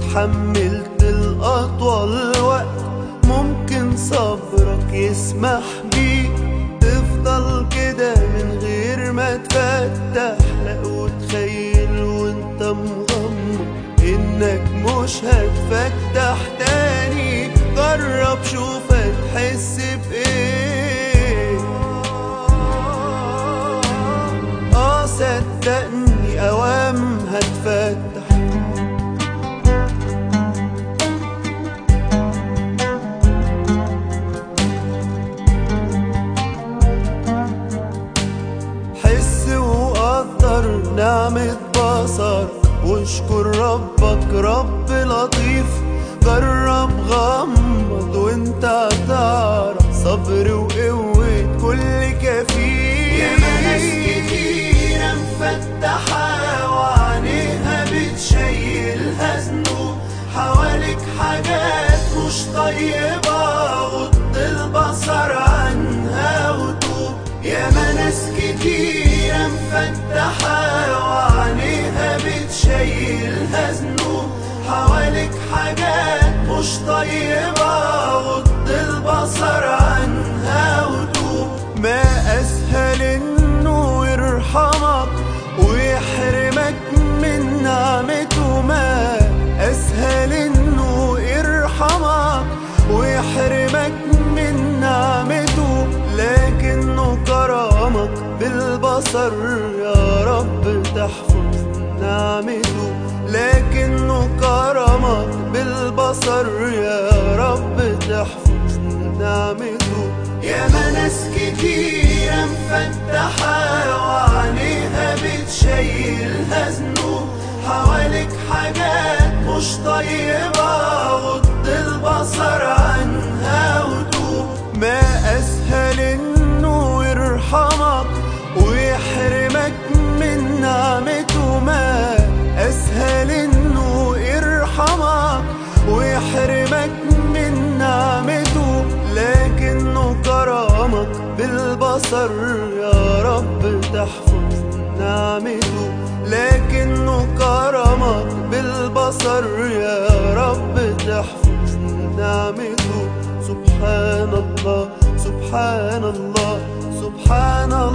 واتحملت الأطول وقت ممكن صبرك يسمح بيه تفضل كده من غير ما تفتح لا وتخيل وانت مغمض انك مش هتفتح تاني جرب شوف هتحس بايه اه صدقني اوام هتفتح حس وقدر نعمة بصر واشكر ربك رب لطيف جرب غمض وانت هتعرف صبر وقوة كل كفيل ياما ناس كتيرة مفتحة وعينيها بتشيلها ذنوب حواليك حاجات مش طيبة غض البصر عنها وتوب ياما ناس كتيرة مفتحة وعينيها بتشيلها ذنوب حواليك حاجات مش طيبة غض البصر عنها وتوب ما أسهل إنه يرحمك ويحرمك من نعمته ما أسهل إنه يرحمك ويحرمك من نعمته لكنه كرمك بالبصر يا رب تحفظ نعمته لكنه كرمك بالبصر يا رب تحفظ نعمته ياما ناس كتيرة مفتحة وعينيها بتشيلها ذنوب حواليك حاجات مش طيبة غض البصر عنها وتوب ما أسهل إنه يرحمك ويحرمك من نعمته ما أسهل إنه يرحمك ويحرمك من نعمته لكنه كرمك بالبصر يا رب تحفظ نعمته لكنه كرمك بالبصر يا رب تحفظ نعمته سبحان الله سبحان الله سبحان